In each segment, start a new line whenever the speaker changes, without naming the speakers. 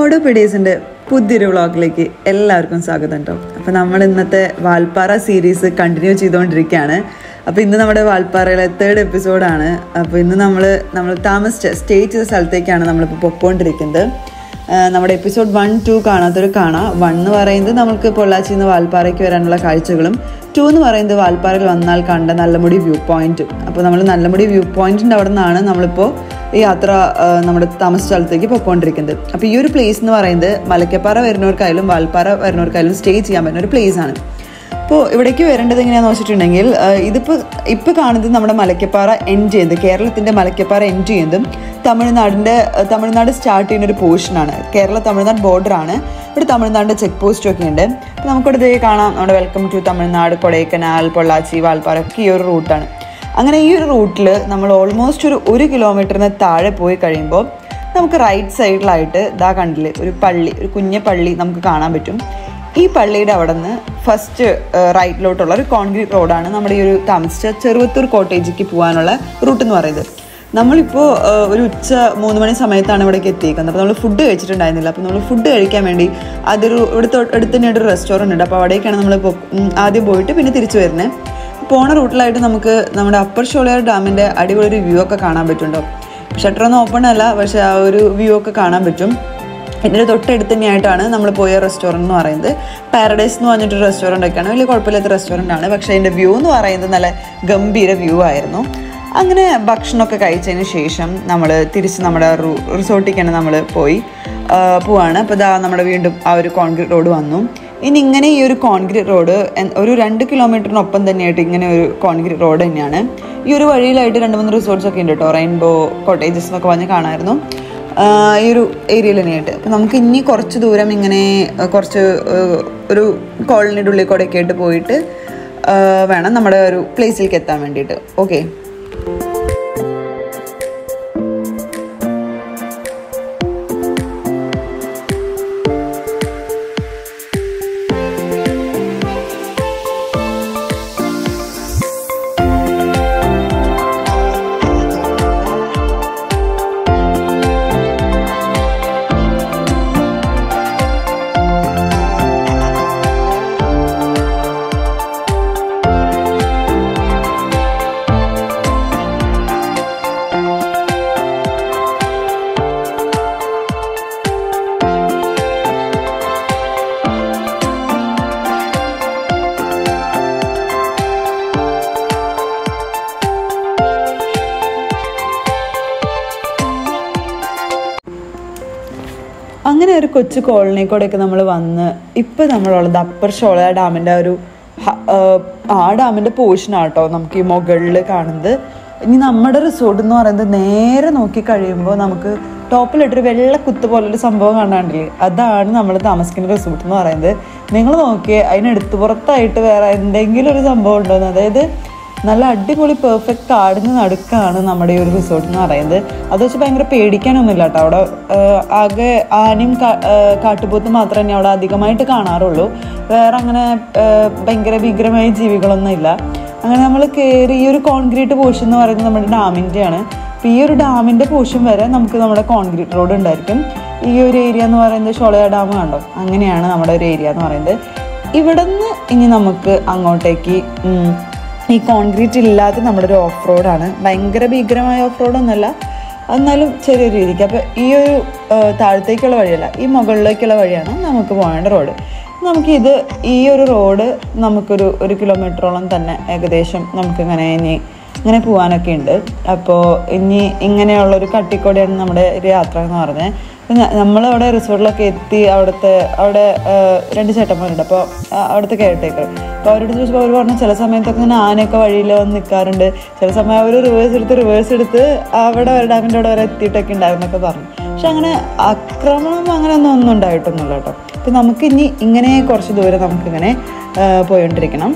മോഡോ പിഡീസിൻ്റെ പുതിയൊരു വ്ളോഗിലേക്ക് എല്ലാവർക്കും സ്വാഗതം കേട്ടോ അപ്പോൾ നമ്മൾ ഇന്നത്തെ വാൽപ്പാറ സീരീസ് കണ്ടിന്യൂ ചെയ്തുകൊണ്ടിരിക്കുകയാണ് അപ്പോൾ ഇന്ന് നമ്മുടെ വാൽപ്പാറയിലെ തേർഡ് എപ്പിസോഡാണ് അപ്പോൾ ഇന്ന് നമ്മൾ നമ്മൾ താമസിച്ച സ്റ്റേ ചെയ്ത സ്ഥലത്തേക്കാണ് നമ്മളിപ്പോൾ പൊക്കോണ്ടിരിക്കുന്നത് ആ, നമ്മുടെ എപ്പിസോഡ് വൺ ടു കാണാത്തൊരു കാണാം വൺ എന്ന് പറയുന്നത് നമുക്ക് പൊള്ളാച്ചിയിൽ നിന്ന് വാൽപ്പാറയ്ക്ക് വരാനുള്ള കാഴ്ചകളും ടു എന്ന് പറയുന്നത് വാൽപ്പാറയിൽ വന്നാൽ കണ്ട നല്ലമുടി വ്യൂ പോയിന്റും അപ്പോൾ നമ്മൾ നല്ലമുടി വ്യൂ പോയിന്റിൻ്റെ അവിടെ നിന്നാണ് നമ്മളിപ്പോൾ ഈ യാത്ര ആ, നമ്മുടെ താമസ സ്ഥലത്തേക്ക് പൊയ്ക്കൊണ്ടിരിക്കുന്നത് അപ്പോൾ ഈ ഒരു പ്ലേസ് എന്ന് പറയുന്നത് മലക്കപ്പാറ വരുന്നവർക്കായാലും വാൽപ്പാറ വരുന്നവർക്കായാലും സ്റ്റേ ചെയ്യാൻ പറ്റുന്ന ഒരു പ്ലേസ് ആണ് അപ്പോൾ ഇവിടേക്ക് വരേണ്ടത് എങ്ങനെയാണെന്ന് വെച്ചിട്ടുണ്ടെങ്കിൽ ആ, ഇതിപ്പോൾ ഇപ്പോൾ കാണുന്നത് നമ്മുടെ മലക്കപ്പാറ എൻഡ് ചെയ്യുന്നത് കേരളത്തിൻ്റെ മലക്കപ്പാറ എൻഡ് ചെയ്യുന്നതും തമിഴ്നാടിൻ്റെ ആ, തമിഴ്നാട് സ്റ്റാർട്ട് ചെയ്യുന്ന ഒരു പോർഷനാണ് കേരള തമിഴ്നാട് ബോർഡറാണ് ഇവിടെ തമിഴ്നാടിൻ്റെ ചെക്ക് പോസ്റ്റും ഒക്കെ ഉണ്ട് അപ്പോൾ നമുക്കിവിടെ ഇതേ കാണാം നമ്മുടെ വെൽക്കം ടു തമിഴ്നാട് കൊടൈക്കനാൽ പൊള്ളാച്ചി വാൽപ്പാറ ഒക്കെ ഈ ഒരു റൂട്ടാണ് അങ്ങനെ ഈ ഒരു റൂട്ടിൽ നമ്മൾ ഓൾമോസ്റ്റ് ഒരു ഒരു കിലോമീറ്ററിന് താഴെ പോയി കഴിയുമ്പോൾ നമുക്ക് റൈറ്റ് സൈഡിലായിട്ട് ദാ കണ്ടില്ലേ ഒരു പള്ളി ഒരു കുഞ്ഞ പള്ളി നമുക്ക് കാണാൻ പറ്റും ഈ പള്ളിയുടെ അവിടെ നിന്ന് ഫസ്റ്റ് റൈറ്റിലോട്ടുള്ള ഒരു കോൺക്രീറ്റ് റോഡാണ് നമ്മുടെ ഈ ഒരു താമസിച്ച ചെറുവത്തൂർ കോട്ടേജിലേക്ക് പോകാനുള്ള റൂട്ട് എന്ന് പറയുന്നത് നമ്മളിപ്പോൾ ഒരു ഉച്ച മൂന്ന് മണി സമയത്താണ് ഇവിടേക്ക് എത്തിയിരിക്കുന്നത് അപ്പോൾ നമ്മൾ ഫുഡ് കഴിച്ചിട്ടുണ്ടായിരുന്നില്ല അപ്പോൾ നമ്മൾ ഫുഡ് കഴിക്കാൻ വേണ്ടി അതൊരു ഇവിടുത്തെ അടുത്ത് തന്നെ ഒരു റെസ്റ്റോറൻറ്റ് ഉണ്ട് അപ്പോൾ അവിടേക്കാണ് നമ്മൾ ആദ്യം പോയിട്ട് പിന്നെ തിരിച്ചു വരുന്നത് പോണ റൂട്ടിലായിട്ട് നമുക്ക് നമ്മുടെ അപ്പർ ഷോളയാർ ഡാമിൻ്റെ അടിപൊളി ഒരു വ്യൂ ഒക്കെ കാണാൻ പറ്റുന്നുണ്ടോ ഷട്ടറൊന്നും ഓപ്പൺ അല്ല പക്ഷേ ആ ഒരു വ്യൂ ഒക്കെ കാണാൻ പറ്റും ഇതിൻ്റെ തൊട്ടടുത്ത് തന്നെയായിട്ടാണ് നമ്മൾ പോയ റെസ്റ്റോറൻറ്റ് എന്ന് പറയുന്നത് പാരഡൈസ് എന്ന് പറഞ്ഞിട്ടൊരു റെസ്റ്റോറൻ്റ് ഒക്കെയാണ് വലിയ കുഴപ്പമില്ലാത്ത റെസ്റ്റോറൻ്റ് ആണ് പക്ഷേ അതിൻ്റെ വ്യൂ എന്ന് പറയുന്നത് നല്ല ഗംഭീര വ്യൂ ആയിരുന്നു അങ്ങനെ ഭക്ഷണമൊക്കെ കഴിച്ചതിന് ശേഷം നമ്മൾ തിരിച്ച് നമ്മുടെ റിസോർട്ടിലേക്കാണ് നമ്മൾ പോയി ആ, പോവാണ് അപ്പോൾ ഇതാ നമ്മുടെ വീണ്ടും ആ ഒരു കോൺക്രീറ്റ് റോഡ് വന്നു ഇനി ഇങ്ങനെ ഈ ഒരു കോൺക്രീറ്റ് റോഡ് എൻ- ഒരു രണ്ട് കിലോമീറ്ററിനൊപ്പം തന്നെയായിട്ട് ഇങ്ങനെ ഒരു കോൺക്രീറ്റ് റോഡ് തന്നെയാണ് ഈ ഒരു വഴിയിലായിട്ട് രണ്ട് മൂന്ന് റിസോർട്ട്സ് ഒക്കെ ഉണ്ട് കേട്ടോ റെയിൻബോ കോട്ടേജസ് എന്നൊക്കെ പറഞ്ഞ് കാണാമായിരുന്നു ആ, ഈ ഒരു ഏരിയയിൽ തന്നെയായിട്ട് അപ്പം നമുക്ക് ഇനി കുറച്ച് ദൂരം ഇങ്ങനെ ആ, കുറച്ച് ആ, ഒരു കോളനിയുടെ ഉള്ളിൽ കൂടെ ഒക്കെ ആയിട്ട് പോയിട്ട് ആ, വേണം നമ്മുടെ ഒരു പ്ലേസിലേക്ക് എത്താൻ വേണ്ടിയിട്ട് ഓക്കെ അങ്ങനെ ഒരു കൊച്ചു കോളനി കൂടെയൊക്കെ നമ്മൾ വന്ന് ഇപ്പം നമ്മളുള്ളത് അപ്പർ ഷോള ഡാമിൻ്റെ ഒരു ഹ- ആ, ആ ഡാമിൻ്റെ പോർഷനാണ് കേട്ടോ നമുക്ക് ഈ മുകളിൽ കാണുന്നത് ഇനി നമ്മുടെ റിസോർട്ട് എന്ന് പറയുന്നത് നേരെ നോക്കി കഴിയുമ്പോൾ നമുക്ക് ടോപ്പിലിട്ടൊരു വെള്ള കുത്ത് പോലൊരു സംഭവം കാണാണ്ടില്ലേ അതാണ് നമ്മൾ താമസിക്കുന്ന റിസോർട്ട് എന്ന് പറയുന്നത് നിങ്ങൾ നോക്കിയേ അതിനടുത്ത് പുറത്തായിട്ട് വേറെ എന്തെങ്കിലും ഒരു സംഭവം ഉണ്ടോയെന്ന് അതായത് നല്ല അടിപൊളി പെർഫെക്റ്റ് കാടിന് നടുക്കാണ് നമ്മുടെ ഈ ഒരു റിസോർട്ട് എന്ന് പറയുന്നത് അത് വെച്ച് ഭയങ്കര പേടിക്കാനൊന്നുമില്ല കേട്ടോ അവിടെ ആഹ്, ആകെ ആനയും കാ- ആഹ്, കാട്ടുപോത്തും മാത്രമേ തന്നെ അവിടെ അധികമായിട്ട് കാണാറുള്ളൂ വേറെ അങ്ങനെ ആഹ്, ഭയങ്കര ഭീകരമായ ജീവികളൊന്നും ഇല്ല അങ്ങനെ നമ്മൾ കയറി ഈ ഒരു കോൺക്രീറ്റ് പോർഷൻ എന്ന് പറയുന്നത് നമ്മുടെ ഡാമിൻ്റെയാണ് അപ്പോൾ ഈ ഒരു ഡാമിൻ്റെ പോർഷൻ വരെ നമുക്ക് നമ്മുടെ കോൺക്രീറ്റ് റോഡ് ഉണ്ടായിരിക്കും ഈ ഒരു ഏരിയ എന്ന് പറയുന്നത് ഷോളയ ഡാം കണ്ടോ അങ്ങനെയാണ് നമ്മുടെ ഒരു ഏരിയ എന്ന് പറയുന്നത് ഇവിടെ നിന്ന് ഇനി നമുക്ക് അങ്ങോട്ടേക്ക് ഉം, ഈ കോൺക്രീറ്റ് ഇല്ലാത്ത നമ്മുടെ ഒരു ഓഫ് റോഡാണ് ഭയങ്കര ഭീകരമായ ഓഫ് റോഡൊന്നുമല്ല എന്നാലും ചെറിയൊരു രീതിക്ക് അപ്പോൾ ഈ ഒരു ആ, താഴത്തേക്കുള്ള വഴിയല്ല ഈ മുകളിലേക്കുള്ള വഴിയാണ് നമുക്ക് പോകേണ്ട റോഡ് നമുക്കിത് ഈ ഒരു റോഡ് നമുക്കൊരു ഒരു കിലോമീറ്ററോളം തന്നെ ഏകദേശം നമുക്കിങ്ങനെ ഇനി ഇങ്ങനെ പോകാനൊക്കെ ഉണ്ട് അപ്പോൾ ഇനി ഇങ്ങനെയുള്ളൊരു കട്ടിക്കോടെയാണ് നമ്മുടെ ഒരു യാത്ര എന്ന് പറഞ്ഞത് നമ്മളവിടെ റിസോർട്ടിലൊക്കെ എത്തി അവിടുത്തെ അവിടെ ആ, രണ്ട് ചേട്ടന്മാരുണ്ട് അപ്പോൾ അവിടുത്തെ കെയർടേക്കർ അപ്പോൾ അവരോട് ചോദിച്ചപ്പോൾ അവർ പറഞ്ഞു ചില സമയത്തൊക്കെ ഇങ്ങനെ ആനയൊക്കെ വഴിയിൽ വന്ന് നിൽക്കാറുണ്ട് ചില സമയം അവർ റിവേഴ്സ് എടുത്ത് റിവേഴ്സ് എടുത്ത് അവിടെ വരെ ഡാമിൻ്റെ അവിടെ വരെ എത്തിയിട്ടൊക്കെ ഉണ്ടായിരുന്നൊക്കെ പറഞ്ഞു പക്ഷെ അങ്ങനെ ആക്രമണം അങ്ങനെ ഒന്നും ഒന്നും ഉണ്ടായിട്ടൊന്നുമില്ല കേട്ടോ അപ്പം നമുക്ക് ഇനി ഇങ്ങനെ കുറച്ച് ദൂരം നമുക്കിങ്ങനെ ആ, പോയിക്കൊണ്ടിരിക്കണം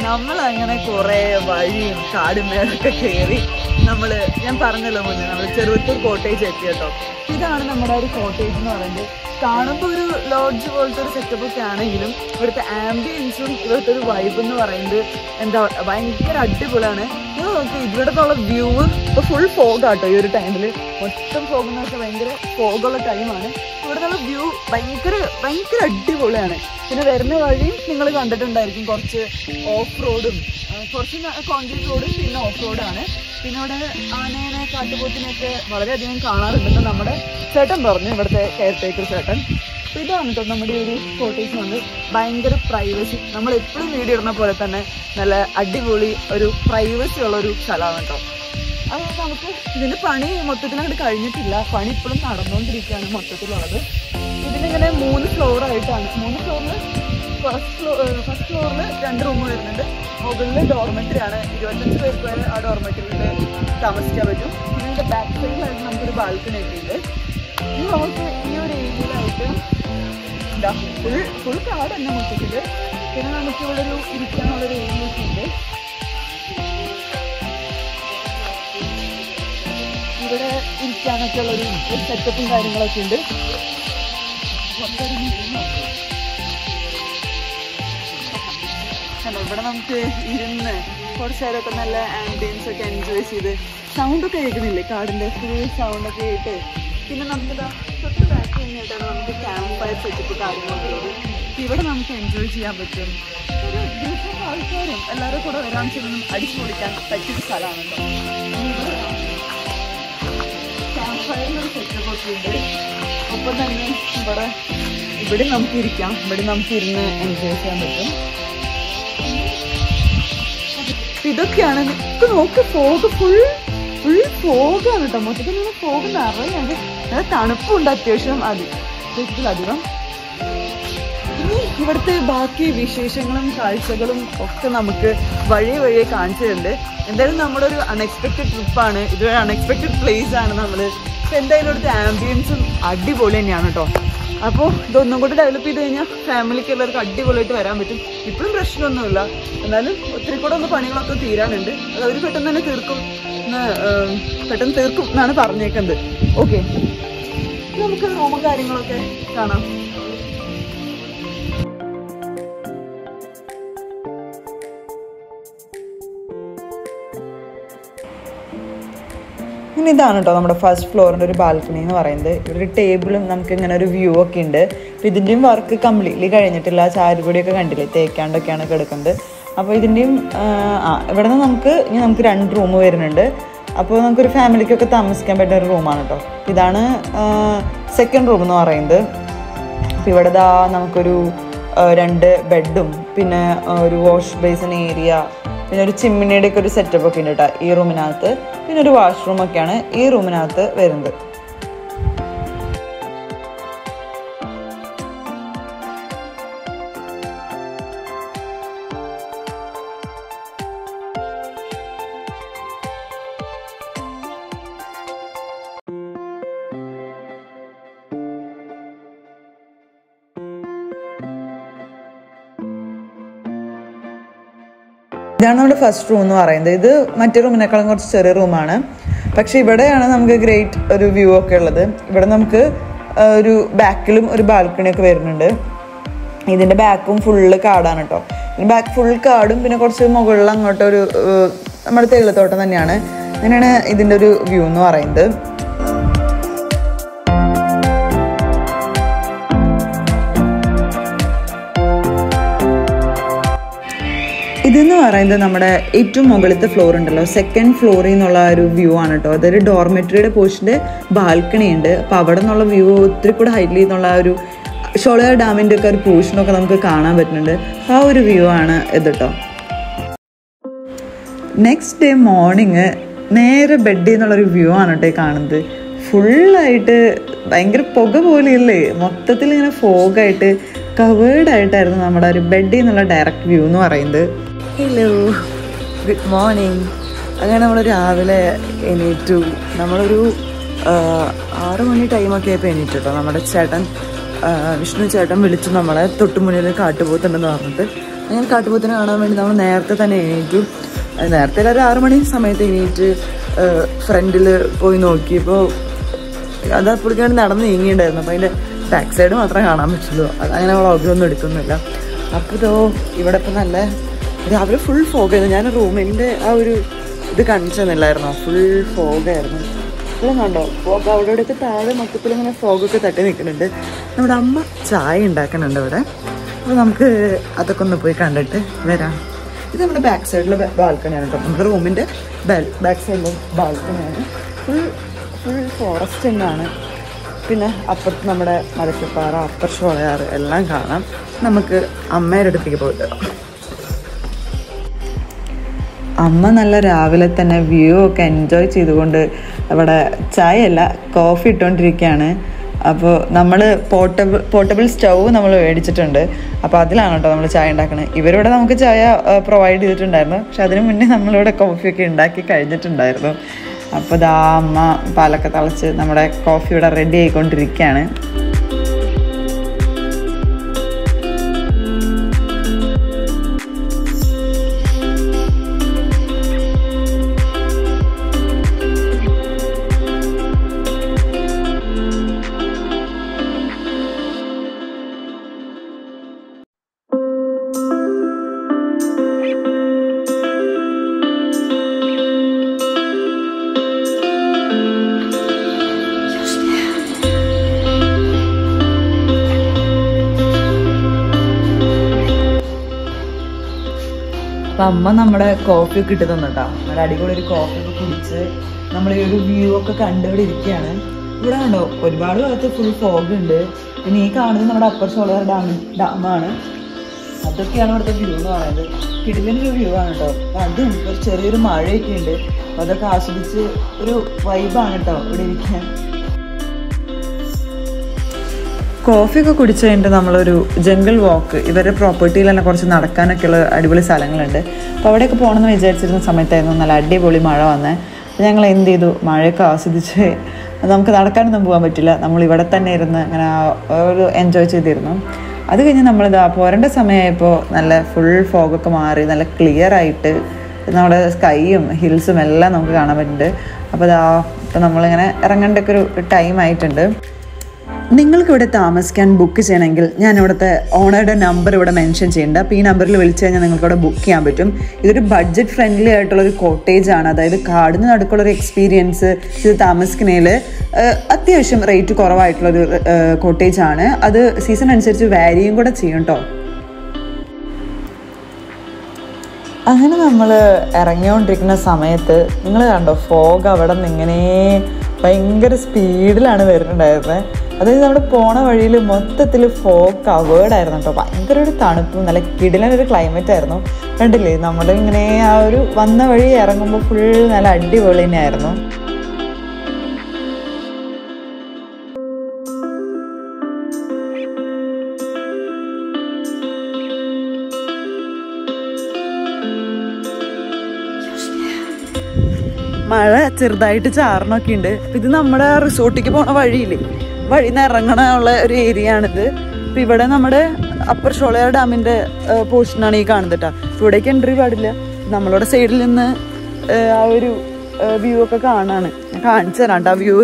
നമ്മൾ അങ്ങനെ കുറെ വഴിയും കാടും മേടൊക്കെ കയറി നമ്മള് ഞാൻ പറഞ്ഞല്ലോ മുന്നേ നമ്മൾ ചെറുവത്തൂർ കോട്ടേജ് എത്തി കേട്ടോ ഇതാണ് നമ്മുടെ ഒരു കോട്ടേജ് എന്ന് പറയുന്നത് കാണുമ്പോൾ ഒരു ലോഡ്ജ് പോലത്തെ ഒരു സെറ്റപ്പ് ഒക്കെ ആണെങ്കിലും ഇവിടുത്തെ ആംബിയൻസും ഇവിടുത്തെ ഒരു വൈബ് എന്ന് പറയുന്നത് എന്താ ഭയങ്കര അടിപൊളിയാണ് ഇത് നോക്കി ഇവിടുത്തെ വ്യൂ ഇപ്പൊ ഫുൾ ഫോഗ് ആട്ടോ ഈ ഒരു ടൈമിൽ മൊത്തം ഫോഗ് എന്ന് വെച്ചാൽ ഭയങ്കര ഫോഗുള്ള ടൈമാണ് ഇവിടുത്തെ വ്യൂ ഭയങ്കര ഭയങ്കര അടിപൊളിയാണ് പിന്നെ വരുന്ന വഴി നിങ്ങൾ കണ്ടിട്ടുണ്ടായിരിക്കും കുറച്ച് ഓഫ് റോഡും കുറച്ച് കോൺക്രീറ്റ് റോഡും പിന്നെ ഓഫ് റോഡാണ് പിന്നെ ഇവിടെ ആനേനെ കാട്ടുപോത്തിനെയൊക്കെ വളരെയധികം കാണാറുണ്ടെന്ന് നമ്മുടെ ചേട്ടൻ പറഞ്ഞു ഇവിടുത്തെ കെയർ ടേക്കർ ചേട്ടൻ അപ്പൊ ഇതാണ് കേട്ടോ നമ്മുടെ ഈ ഒരു കോട്ടേജ് വന്ന് ഭയങ്കര പ്രൈവസി നമ്മൾ എപ്പോഴും വീഡിയോ ഇടുന്ന പോലെ തന്നെ നല്ല അടിപൊളി ഒരു പ്രൈവസി ഉള്ള ഒരു സ്ഥലമാണ് കേട്ടോ അത് നമുക്ക് ഇതിന്റെ പണി മൊത്തത്തിൽ അങ്ങോട്ട് കഴിഞ്ഞിട്ടില്ല പണി ഇപ്പോഴും നടന്നുകൊണ്ടിരിക്കുകയാണ് മൊത്തത്തിലുള്ളത് ഇതിലിങ്ങനെ മൂന്ന് ഫ്ലോർ ആയിട്ടാണ് മൂന്ന് ഫ്ലോറിൽ ഫസ്റ്റ് ഫ്ലോർ ഫസ്റ്റ് ഫ്ലോറിൽ രണ്ട് റൂം വരുന്നുണ്ട് മുകളിൽ ഡോർമെറ്ററി ആണ് ഇരുപത്തഞ്ച് പേർക്ക് വരെ ആ ഡോർമെറ്ററിയിൽ താമസിക്കാൻ പറ്റും പിന്നെ ഇതിന്റെ ബാക്ക് സൈഡിലായിട്ട് നമുക്കൊരു ബാൽക്കണി ഒക്കെ ഉണ്ട് ഇനി നമുക്ക് ഈ ഒരു ഏരിയയിലായിട്ട് എന്താ ഫുൾ ഫുൾ കാട് തന്നെ മൊത്തത്തില് പിന്നെ നമുക്ക് ഇവിടെ ഒരു ഇരിക്കാനുള്ളൊരു ഏരിയ ഒക്കെ ഉണ്ട് ഇവിടെ ഇരിക്കാനൊക്കെ ഉള്ളൊരു സെറ്റപ്പും കാര്യങ്ങളൊക്കെ ഉണ്ട് കണ്ടോ, ഇവിടെ നമുക്ക് ഇരുന്ന് കുറച്ച് നേരമൊക്കെ നല്ല ആംബിയൻസ് ഒക്കെ എൻജോയ് ചെയ്ത് സൗണ്ട് ഒക്കെ കേൾക്കുന്നില്ലേ കാടിന്റെ ഫുൾ സൗണ്ട് ഒക്കെ കേട്ട് പിന്നെ നമുക്ക് ഇതാ തൊട്ട് ബാക്ക് കഴിഞ്ഞിട്ടാണ് നമുക്ക് ക്യാമ്പ് ഫയർ സെറ്റപ്പ് കാര്യങ്ങളൊക്കെ ഉള്ളത് അപ്പൊ ഇവിടെ നമുക്ക് എൻജോയ് ചെയ്യാൻ പറ്റും ഒരു ഗ്രൂപ്പ് ആൾക്കാരും എല്ലാവരും കൂടെ വരാൻ ചെന്നും അടിച്ചു പൊളിക്കാൻ പറ്റിയ സ്ഥലമാണ് കേട്ടോ ക്യാമ്പ് ഫയറിനൊരു സെറ്റപ്പ് ഒക്കെ ഉണ്ട് ഒപ്പം തന്നെ ഇവിടെ ഇവിടെ നമുക്ക് ഇരിക്കാം ഇവിടെ നമുക്ക് ഇരുന്ന് എൻജോയ് ചെയ്യാൻ പറ്റും അപ്പൊ ഇതൊക്കെയാണ് ഇപ്പൊ നോക്ക് ഫോഗ് ഫുൾ ഫുൾ ഫോഗാണ് കേട്ടോ മൊത്തത്തിൽ ഇങ്ങനെ ഫോഗ് നിറയുണ്ട് നല്ല തണുപ്പുണ്ട് അത്യാവശ്യം അധികം അധികം ഇനി ഇവിടുത്തെ ബാക്കി വിശേഷങ്ങളും കാഴ്ചകളും ഒക്കെ നമുക്ക് വഴി വഴിയെ കാണിച്ചു തരുന്നുണ്ട് എന്തായാലും നമ്മുടെ ഒരു അൺഎക്സ്പെക്റ്റഡ് ട്രിപ്പാണ് ഇതൊരു അൺഎക്സ്പെക്റ്റഡ് പ്ലേസ് ആണ് നമ്മൾ എന്തായാലും ഇവിടുത്തെ ആംബിയൻസും അടിപൊളി തന്നെയാണ് കേട്ടോ അപ്പോൾ ഇതൊന്നും കൂടി ഡെവലപ്പ് ചെയ്ത് കഴിഞ്ഞാൽ ഫാമിലിക്ക് എല്ലാവർക്കും അടിപൊളിയായിട്ട് വരാൻ പറ്റും ഇപ്പോഴും പ്രശ്നമൊന്നുമില്ല എന്നാലും ഒത്തിരി കൂടെ ഒന്ന് പണികളൊക്കെ തീരാനുണ്ട് അത് അവർ പെട്ടെന്ന് തന്നെ തീർക്കും എന്ന്, ഏം, പെട്ടെന്ന് തീർക്കും എന്നാണ് പറഞ്ഞേക്കുന്നത് ഓക്കെ നമുക്ക് റൂമും കാര്യങ്ങളൊക്കെ കാണാം ഇനി ഇതാണ് കേട്ടോ നമ്മുടെ ഫസ്റ്റ് ഫ്ലോറിൻ്റെ ഒരു ബാൽക്കണി എന്ന് പറയുന്നത് ഇവിടെ ഒരു ടേബിളും നമുക്ക് ഇങ്ങനെ ഒരു വ്യൂ ഒക്കെ ഉണ്ട് അപ്പോൾ ഇതിൻ്റെയും വർക്ക് കംപ്ലീറ്റ്ലി കഴിഞ്ഞിട്ടില്ല ചാരുപൊടിയൊക്കെ കണ്ടില്ലേ തേക്കാണ്ടൊക്കെയാണ് കിടക്കുന്നത് അപ്പോൾ ഇതിൻ്റെയും ആ ഇവിടെ നിന്ന് നമുക്ക് ഇനി നമുക്ക് രണ്ട് റൂം വരുന്നുണ്ട് അപ്പോൾ നമുക്കൊരു ഫാമിലിക്കൊക്കെ താമസിക്കാൻ പറ്റുന്ന ഒരു റൂമാണ് കേട്ടോ ഇതാണ് സെക്കൻഡ് റൂം എന്ന് പറയുന്നത് അപ്പോൾ ഇവിടെ ദാ നമുക്കൊരു ആ, രണ്ട് ബെഡും പിന്നെ ആ, ഒരു വാഷ് ബേസിൻ ഏരിയ പിന്നെ ഒരു ചിമ്മിനിയുടെ ഒക്കെ ഒരു സെറ്റപ്പ് ഒക്കെ ഉണ്ട് കേട്ടോ ഈ റൂമിനകത്ത് പിന്നെ ഒരു വാഷ്റൂം ഒക്കെയാണ് ഈ റൂമിനകത്ത് വരുന്നത് ഇതാണ് നമ്മുടെ ഫസ്റ്റ് റൂം എന്ന് പറയുന്നത് ഇത് മറ്റേ റൂമിനേക്കാളും കുറച്ച് ചെറിയ റൂമാണ് പക്ഷെ ഇവിടെയാണ് നമുക്ക് ഗ്രേറ്റ് ഒരു വ്യൂ ഒക്കെ ഉള്ളത് ഇവിടെ നമുക്ക് ആ, ഒരു ബാക്കിലും ഒരു ബാൽക്കണി ഒക്കെ വരുന്നുണ്ട് ഇതിൻ്റെ ബാക്കും ഫുള്ള് കാടാണ് കേട്ടോ ഇതിൻ്റെ ബാക്ക് ഫുൾ കാടും പിന്നെ കുറച്ച് മുകളിൽ അങ്ങോട്ട് ഒരു ഏർ, നമ്മുടെ തേയിലത്തോട്ടം തന്നെയാണ് അങ്ങനെയാണ് ഇതിൻ്റെ ഒരു വ്യൂ എന്ന് പറയുന്നത് ഇതെന്ന് പറയുന്നത് നമ്മുടെ ഏറ്റവും മുകളിലത്തെ ഫ്ലോർ ഉണ്ടല്ലോ സെക്കൻഡ് ഫ്ലോറിൽ നിന്നുള്ള ഒരു വ്യൂ ആണ് കേട്ടോ അതൊരു ഡോർമെറ്ററിയുടെ പോർഷൻ്റെ ബാൽക്കണി ഉണ്ട് അപ്പോൾ അവിടെ നിന്നുള്ള വ്യൂ ഒത്തിരി കൂടെ ഹൈറ്റിൽ നിന്നുള്ള ആ ഒരു ഷോളയാർ ഡാമിൻ്റെ ഒക്കെ ഒരു പോർഷനൊക്കെ നമുക്ക് കാണാൻ പറ്റുന്നുണ്ട് ആ ഒരു വ്യൂ ആണ് ഇത് കേട്ടോ നെക്സ്റ്റ് ഡേ മോർണിംഗ് നേരെ ബെഡിൽ നിന്നുള്ളൊരു വ്യൂ ആണ് കേട്ടോ ഈ കാണുന്നത് ഫുള്ളായിട്ട് ഭയങ്കര പുക പോലെയല്ലേ മൊത്തത്തിൽ ഇങ്ങനെ ഫോഗായിട്ട് കവേർഡ് ആയിട്ടായിരുന്നു നമ്മുടെ ഒരു ബെഡിൽ നിന്നുള്ള ഡയറക്റ്റ് വ്യൂ എന്ന് പറയുന്നത് ഹലോ ഗുഡ് മോർണിംഗ് അങ്ങനെ നമ്മൾ രാവിലെ എണീറ്റു നമ്മളൊരു ആ, ആറ് മണി ടൈമൊക്കെ ആയപ്പോൾ എണീറ്റു കേട്ടോ നമ്മുടെ ചേട്ടൻ ആ, വിഷ്ണു ചേട്ടൻ വിളിച്ചു നമ്മളെ തൊട്ടുമുന്നിൽ കാട്ടുപോത്തുണ്ടെന്ന് പറഞ്ഞിട്ട് അങ്ങനെ കാട്ടുപോത്തിനെ കാണാൻ വേണ്ടി നമ്മൾ നേരത്തെ തന്നെ എണീറ്റു അത് നേരത്തെ ഒരു ആറു മണി സമയത്ത് എണീറ്റ് ഫ്രണ്ടിൽ പോയി നോക്കിയപ്പോൾ അത് അപ്പോഴേക്കാണ് നടന്ന് നീങ്ങിയിട്ടുണ്ടായിരുന്നു അപ്പോൾ അതിൻ്റെ ബാക്ക് സൈഡ് മാത്രമേ കാണാൻ പറ്റുള്ളൂ അത് അങ്ങനെ വ്ളോഗൊന്നും എടുക്കുന്നില്ല അപ്പോൾ ഇതോ ഇവിടെ ഇപ്പം നല്ല രാവിലെ ഫുൾ ഫോഗായിരുന്നു ഞാൻ റൂമിൻ്റെ ആ ഒരു ഇത് കാണിച്ചു തന്നില്ലായിരുന്നോ ഫുൾ ഫോഗായിരുന്നു ഇവിടെ കണ്ടോ ഫോഗ് അവിടെ ഇവിടെയൊക്കെ താഴെ മൊത്തത്തിൽ ഇങ്ങനെ ഫോഗൊക്കെ തട്ടി നിൽക്കുന്നുണ്ട് നമ്മുടെ അമ്മ ചായ ഉണ്ടാക്കുന്നുണ്ട് ഇവിടെ അപ്പോൾ നമുക്ക് അതൊക്കെ ഒന്ന് പോയി കണ്ടിട്ട് വരാം ഇത് നമ്മുടെ ബാക്ക് സൈഡിലെ ബാൽക്കണിയാണ് കേട്ടോ നമ്മുടെ റൂമിൻ്റെ ബാക്ക് സൈഡിലെ ബാൽക്കണിയാണ് ഫുൾ ഫുൾ ഫോറസ്റ്റ് തന്നെയാണ് പിന്നെ അപ്പുറത്ത് നമ്മുടെ മലക്കപ്പാറ അപ്പർ ഷോളയാറ് എല്ലാം കാണാം നമുക്ക് അമ്മയുടെ അടുത്തേക്ക് പോയിട്ട് വരാം. അമ്മ നല്ല രാവിലെ തന്നെ വ്യൂ ഒക്കെ എൻജോയ് ചെയ്തുകൊണ്ട് അവിടെ ചായ അല്ല കോഫി ഇട്ടുകൊണ്ടിരിക്കുകയാണ് അപ്പോൾ നമ്മൾ പോർട്ടബിൾ പോർട്ടബിൾ സ്റ്റൗ നമ്മൾ മേടിച്ചിട്ടുണ്ട് അപ്പോൾ അതിലാണ് കേട്ടോ നമ്മൾ ചായ ഉണ്ടാക്കുന്നത് ഇവരിവിടെ നമുക്ക് ചായ പ്രൊവൈഡ് ചെയ്തിട്ടുണ്ടായിരുന്നു പക്ഷെ അതിന് മുന്നേ നമ്മളിവിടെ കോഫിയൊക്കെ ഉണ്ടാക്കി കഴിഞ്ഞിട്ടുണ്ടായിരുന്നു അപ്പോൾ ദാ അമ്മ പാലൊക്കെ തിളച്ച് നമ്മുടെ കോഫി ഇവിടെ റെഡി ആയിക്കൊണ്ടിരിക്കുകയാണ് അപ്പൊ അമ്മ നമ്മുടെ കോഫി ഒക്കെ ഇട്ട് തന്നിട്ടാ നല്ല അടിപൊളി ഒരു കോഫി ഒക്കെ കുടിച്ച് നമ്മൾ ഈ ഒരു വ്യൂ ഒക്കെ കണ്ടിവിടെ ഇരിക്കുകയാണ് ഇവിടെ കണ്ടോ ഒരുപാട് ഭാഗത്ത് ഫുൾ ഫോഗ് ഉണ്ട് പിന്നെ ഈ കാണുന്നത് നമ്മുടെ അപ്പർ ഷോളർ ഡാം ഡാമാണ് അതൊക്കെയാണ് ഇവിടുത്തെ വ്യൂ എന്ന് പറയുന്നത് കിടിലൊരു വ്യൂ ആണ് കേട്ടോ അപ്പൊ അതും ഒരു ചെറിയൊരു മഴയൊക്കെ ഉണ്ട് അപ്പൊ അതൊക്കെ ആസ്വദിച്ച് ഒരു വൈബാണ് കേട്ടോ ഇവിടെ ഇരിക്കാൻ കോഫി ഒക്കെ കുടിച്ച് കഴിഞ്ഞിട്ട് നമ്മളൊരു ജംഗിൾ വാക്ക് ഇവരുടെ പ്രോപ്പർട്ടിയിൽ തന്നെ കുറച്ച് നടക്കാനൊക്കെ ഉള്ള അടിപൊളി സ്ഥലങ്ങളുണ്ട് അപ്പോൾ അവിടെയൊക്കെ പോകണമെന്ന് വിചാരിച്ചിരുന്ന സമയത്തായിരുന്നു നല്ല അടിപൊളി മഴ വന്നത് അപ്പോൾ ഞങ്ങൾ എന്ത് ചെയ്തു മഴയൊക്കെ ആസ്വദിച്ച് നമുക്ക് നടക്കാനൊന്നും പോകാൻ പറ്റില്ല നമ്മൾ ഇവിടെ തന്നെ ഇരുന്ന് അങ്ങനെ ആ ഒരു എൻജോയ് ചെയ്തിരുന്നു അത് കഴിഞ്ഞ് നമ്മളിതാ പോരേണ്ട സമയമായപ്പോൾ നല്ല ഫുൾ ഫോഗൊക്കെ മാറി നല്ല ക്ലിയർ ആയിട്ട് നമ്മുടെ സ്കൈയും ഹിൽസും എല്ലാം നമുക്ക് കാണാൻ പറ്റുന്നുണ്ട് അപ്പോൾ ഇതാ ഇപ്പം നമ്മളിങ്ങനെ ഇറങ്ങേണ്ടൊക്കെ ഒരു ടൈം ആയിട്ടുണ്ട് നിങ്ങൾക്ക് ഇവിടെ താമസിക്കാൻ ബുക്ക് ചെയ്യണമെങ്കിൽ ഞാൻ ഇവിടുത്തെ ഓണറുടെ നമ്പർ ഇവിടെ മെൻഷൻ ചെയ്യുന്നുണ്ട് അപ്പോൾ ഈ നമ്പറിൽ വിളിച്ചു കഴിഞ്ഞാൽ നിങ്ങൾക്ക് ഇവിടെ ബുക്ക് ചെയ്യാൻ പറ്റും ഇതൊരു ബഡ്ജറ്റ് ഫ്രണ്ട്ലി ആയിട്ടുള്ള ഒരു കോട്ടേജ് ആണ് അതായത് കാടിന് നടുക്കുള്ള ഒരു എക്സ്പീരിയൻസ് ഇത് താമസിക്കുന്നതിൽ അത്യാവശ്യം റേറ്റ് കുറവായിട്ടുള്ളൊരു കോട്ടേജ് ആണ് അത് സീസൺ അനുസരിച്ച് വാരിയും കൂടെ ചെയ്യും കേട്ടോ അങ്ങനെ നമ്മൾ ഇറങ്ങിക്കൊണ്ടിരിക്കുന്ന സമയത്ത് നിങ്ങൾ കണ്ടോ ഫോഗ് അവിടെ നിന്ന് ഇങ്ങനെ ഭയങ്കര സ്പീഡിലാണ് വരുന്നുണ്ടായിരുന്നത് അതായത് നമ്മുടെ പോണ വഴിയിൽ മൊത്തത്തിൽ ഫോഗ് കവേർഡായിരുന്നു കേട്ടോ ഭയങ്കര ഒരു തണുപ്പും നല്ല കിടിലനൊരു ക്ലൈമറ്റ് ആയിരുന്നു കണ്ടില്ലേ നമ്മൾ ഇങ്ങനെ ആ ഒരു വന്ന വഴി ഇറങ്ങുമ്പോൾ ഫുൾ നല്ല അടിപൊളി തന്നെയായിരുന്നു മഴ ചെറുതായിട്ട് ചാറണൊക്കെ ഉണ്ട് അപ്പൊ ഇത് നമ്മുടെ റിസോർട്ടിലേക്ക് പോണ വഴിയില്ലേ വഴി നിന്ന് ഇറങ്ങണ ഒരു ഏരിയ ആണിത് അപ്പൊ ഇവിടെ നമ്മുടെ അപ്പർ ഷോളയാർ ഡാമിന്റെ പോർഷനാണ് ഈ കാണുന്നത് കേട്ടോ ഇവിടേക്ക് എൻട്രി പാടില്ല നമ്മളുടെ സൈഡിൽ നിന്ന് ഏഹ്, ആ ഒരു വ്യൂ ഒക്കെ കാണാണ് ഞാൻ കാണിച്ചു തരാം കേട്ടോ ആ വ്യൂ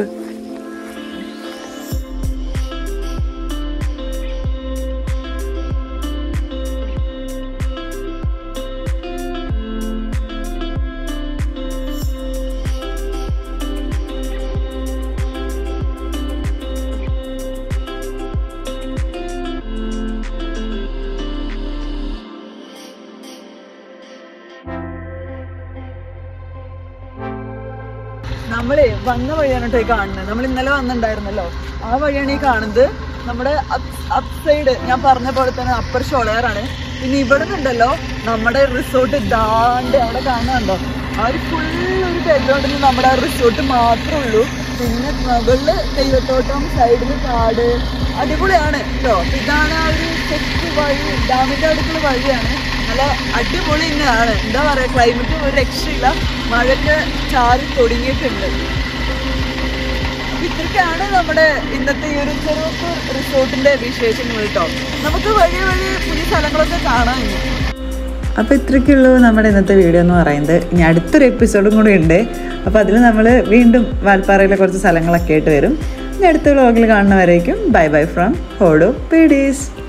നമ്മളെ വന്ന വഴിയാണ് കേട്ടോ ഈ കാണുന്നത് നമ്മൾ ഇന്നലെ വന്നിട്ടുണ്ടായിരുന്നല്ലോ ആ വഴിയാണ് ഈ കാണുന്നത് നമ്മുടെ അപ് സൈഡ് ഞാൻ പറഞ്ഞ പോലെ തന്നെ അപ്പർ ഷോളയാറാണ് പിന്നെ ഇവിടെ ഉണ്ടല്ലോ നമ്മുടെ റിസോർട്ട് ദാണ്ട് അവിടെ കാണാനുണ്ടോ ആ ഒരു ഫുൾ ഒരു ബാക്ക്ഗ്രൗണ്ടിൽ നമ്മുടെ ആ റിസോർട്ട് മാത്രമേ ഉള്ളൂ പിന്നെ മുകളില് തെയ്യത്തോട്ടം സൈഡിൽ കാട് അടിപൊളിയാണ് കേട്ടോ ഇതാണ് ആ ഒരു ചെക്ക് വഴി ഡാമിന്റെ അടുത്തുള്ള വഴിയാണ് നല്ല അടിപൊളി തന്നെയാണ് എന്താ പറയാ ക്ലൈമറ്റ് ഒരു രക്ഷയില്ല മഴയൊക്കെ ചാറി തുടങ്ങിയിട്ടുണ്ട് അപ്പൊ ഇത്രയ്ക്കാണ് നമ്മുടെ ഇന്നത്തെ ഈ ഒരു ചെറുപ്പൂർ റിസോർട്ടിന്റെ വിശേഷങ്ങൾ കേട്ടോ നമുക്ക് വഴി വഴി പുതിയ സ്ഥലങ്ങളൊക്കെ കാണാൻ ഇനി. അപ്പൊ ഇത്രയ്ക്കുള്ളൂ നമ്മുടെ ഇന്നത്തെ വീഡിയോ എന്ന് പറയുന്നത് ഇനി അടുത്തൊരു എപ്പിസോഡും കൂടി ഉണ്ട് അപ്പൊ അതിൽ നമ്മൾ വീണ്ടും വാൽപ്പാറയിലെ കുറച്ച് സ്ഥലങ്ങളൊക്കെ ആയിട്ട് വരും ഇനി അടുത്ത വ്ളോഗിൽ കാണുന്നവരേക്കും ബൈ ബൈ ഫ്രം ഹോഡോ പീഡീസ്